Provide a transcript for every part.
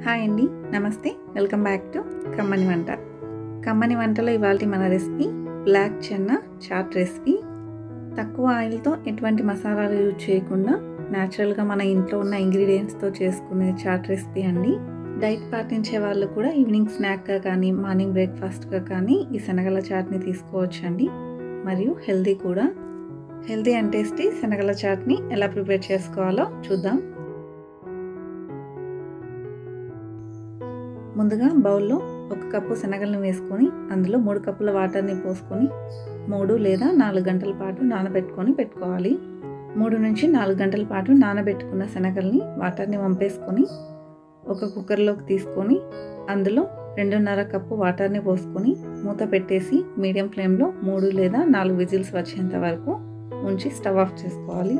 hi అండి నమస్తే welcome back to కమ్మని వంట కమ్మని వంటలో ఇవాళ మన recipe black chana chaat recipe తక్కువ ఆయిల్తో ఎటువంటి మసాలాలు యూజ్ చేయకుండా న్యాచురల్గా మన ఇంట్లో ఉన్న ఇంగ్రీడియంట్స్తో చేసుకునే చాట్ రెసిపీ అండి డైట్ పాటించే వాళ్ళు కూడా ఈవినింగ్ స్నాక్గా కానీ మార్నింగ్ బ్రేక్ఫాస్ట్గా కానీ ఈ శనగల చాట్ని తీసుకోవచ్చండి మరియు హెల్దీ కూడా హెల్దీ అండ్ టేస్టీ శనగల చాట్ని ఎలా ప్రిపేర్ చేసుకోవాలో చూద్దాం ముందుగా బౌల్లో ఒక కప్పు శనగలను వేసుకొని అందులో మూడు కప్పుల వాటర్ని పోసుకొని మూడు లేదా నాలుగు గంటల పాటు నానబెట్టుకొని పెట్టుకోవాలి మూడు నుంచి నాలుగు గంటల పాటు నానబెట్టుకున్న శనగల్ని వాటర్ని వంపేసుకొని ఒక కుక్కర్లోకి తీసుకొని అందులో రెండున్నర కప్పు వాటర్ని పోసుకొని మూత పెట్టేసి మీడియం ఫ్లేమ్లో మూడు లేదా నాలుగు విజిల్స్ వచ్చేంత వరకు ఉంచి స్టవ్ ఆఫ్ చేసుకోవాలి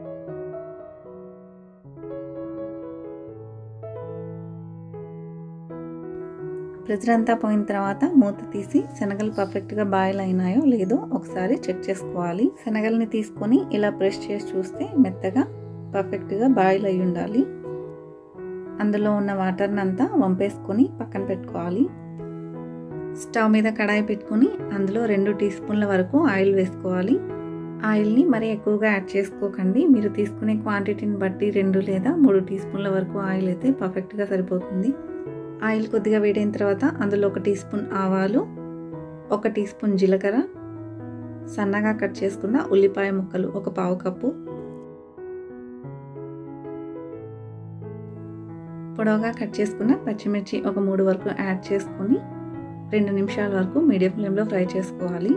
ప్రెజర్ అంతా పోయిన తర్వాత మూత తీసి శనగలు పర్ఫెక్ట్గా బాయిల్ అయినాయో లేదో ఒకసారి చెక్ చేసుకోవాలి శనగల్ని తీసుకొని ఇలా ప్రెస్ చేసి చూస్తే మెత్తగా పర్ఫెక్ట్గా బాయిల్ అయి ఉండాలి అందులో ఉన్న వాటర్ని అంతా వంపేసుకొని పక్కన పెట్టుకోవాలి స్టవ్ మీద కడాయి పెట్టుకొని అందులో రెండు టీ స్పూన్ల వరకు ఆయిల్ వేసుకోవాలి ఆయిల్ని మరీ ఎక్కువగా యాడ్ చేసుకోకండి మీరు తీసుకునే క్వాంటిటీని బట్టి రెండు లేదా మూడు టీ స్పూన్ల వరకు ఆయిల్ అయితే పర్ఫెక్ట్గా సరిపోతుంది ఆయిల్ కొద్దిగా వేడైన తర్వాత అందులో ఒక టీ స్పూన్ ఆవాలు ఒక టీ స్పూన్ జీలకర్ర సన్నగా కట్ చేసుకున్న ఉల్లిపాయ ముక్కలు ఒక పావు కప్పు పొడవుగా కట్ చేసుకున్న పచ్చిమిర్చి ఒక మూడు వరకు యాడ్ చేసుకొని రెండు నిమిషాల వరకు మీడియం ఫ్లేమ్లో ఫ్రై చేసుకోవాలి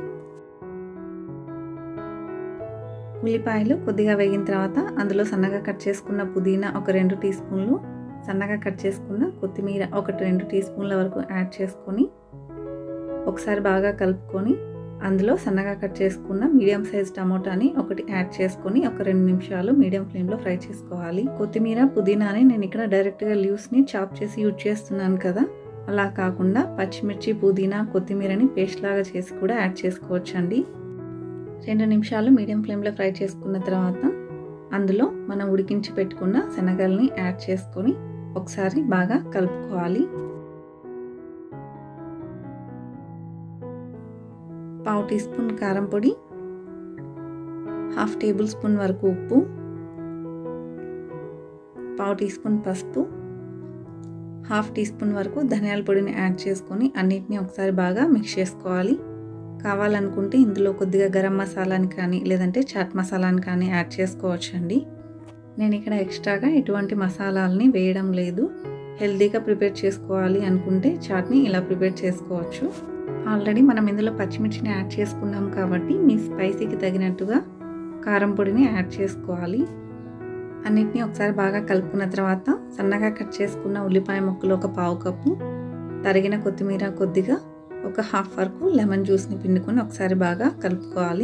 ఉల్లిపాయలు కొద్దిగా వేగిన తర్వాత అందులో సన్నగా కట్ చేసుకున్న పుదీనా ఒక రెండు టీ స్పూన్లు సన్నగా కట్ చేసుకున్న కొత్తిమీర ఒకటి రెండు టీ స్పూన్ల వరకు యాడ్ చేసుకొని ఒకసారి బాగా కలుపుకొని అందులో సన్నగా కట్ చేసుకున్న మీడియం సైజ్ టమోటాని ఒకటి యాడ్ చేసుకొని ఒక రెండు నిమిషాలు మీడియం ఫ్లేమ్లో ఫ్రై చేసుకోవాలి కొత్తిమీర పుదీనాని నేను ఇక్కడ డైరెక్ట్గా లీవ్స్ని చాప్ చేసి యూజ్ చేస్తున్నాను కదా అలా కాకుండా పచ్చిమిర్చి పుదీనా కొత్తిమీరని పేస్ట్ లాగా చేసి కూడా యాడ్ చేసుకోవచ్చండి రెండు నిమిషాలు మీడియం ఫ్లేమ్లో ఫ్రై చేసుకున్న తర్వాత అందులో మనం ఉడికించి పెట్టుకున్న శనగల్ని యాడ్ చేసుకొని ఒకసారి బాగా కలుపుకోవాలి పావు టీ స్పూన్ కారం పొడి హాఫ్ టేబుల్ స్పూన్ వరకు ఉప్పు పావు టీ స్పూన్ పసుపు హాఫ్ టీ స్పూన్ వరకు ధనియాల పొడిని యాడ్ చేసుకొని అన్నిటినీ ఒకసారి బాగా మిక్స్ చేసుకోవాలి కావాలనుకుంటే ఇందులో కొద్దిగా గరం మసాలాని కానీ లేదంటే చాట్ మసాలాని కానీ యాడ్ చేసుకోవచ్చండి నేను ఇక్కడ ఎక్స్ట్రాగా ఎటువంటి మసాలాలని వేయడం లేదు హెల్తీగా ప్రిపేర్ చేసుకోవాలి అనుకుంటే చాట్ని ఇలా ప్రిపేర్ చేసుకోవచ్చు ఆల్రెడీ మనం ఇందులో పచ్చిమిర్చిని యాడ్ చేసుకున్నాం కాబట్టి మీ స్పైసీకి తగినట్టుగా కారం పొడిని యాడ్ చేసుకోవాలి అన్నిటినీ ఒకసారి బాగా కలుపుకున్న తర్వాత సన్నగా కట్ చేసుకున్న ఉల్లిపాయ ముక్కలు ఒక పావు కప్పు తరిగిన కొత్తిమీర కొద్దిగా ఒక హాఫ్ వరకు లెమన్ జ్యూస్ని పిండుకొని ఒకసారి బాగా కలుపుకోవాలి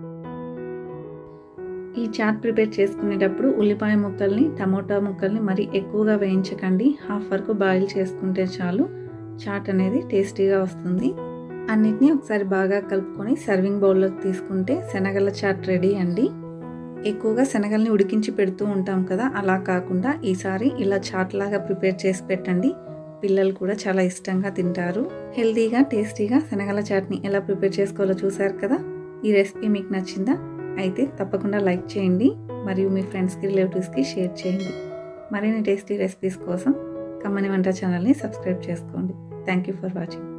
ఈ చాట్ ప్రిపేర్ చేసుకునేటప్పుడు ఉల్లిపాయ ముక్కల్ని టమోటా ముక్కల్ని మరి ఎక్కువగా వేయించకండి హాఫ్ వరకు బాయిల్ చేసుకుంటే చాలు చాట్ అనేది టేస్టీగా వస్తుంది అన్నిటినీ ఒకసారి బాగా కలుపుకొని సర్వింగ్ బౌల్లోకి తీసుకుంటే శనగల చాట్ రెడీ అండి ఎక్కువగా శనగల్ని ఉడికించి పెడుతూ ఉంటాం కదా అలా కాకుండా ఈసారి ఇలా చాట్ లాగా ప్రిపేర్ చేసి పెట్టండి పిల్లలు కూడా చాలా ఇష్టంగా తింటారు హెల్తీగా టేస్టీగా శనగల చాట్ని ఎలా ప్రిపేర్ చేసుకోవాలో చూసారు కదా ఈ రెసిపీ మీకు నచ్చిందా అయితే తప్పకుండా లైక్ చేయండి మరియు మీ ఫ్రెండ్స్కి రిలేటివ్స్కి షేర్ చేయండి మరిన్ని టేస్టీ రెసిపీస్ కోసం కమ్మని వంట ఛానల్ని సబ్స్క్రైబ్ చేసుకోండి థ్యాంక్ యూ ఫర్ వాచింగ్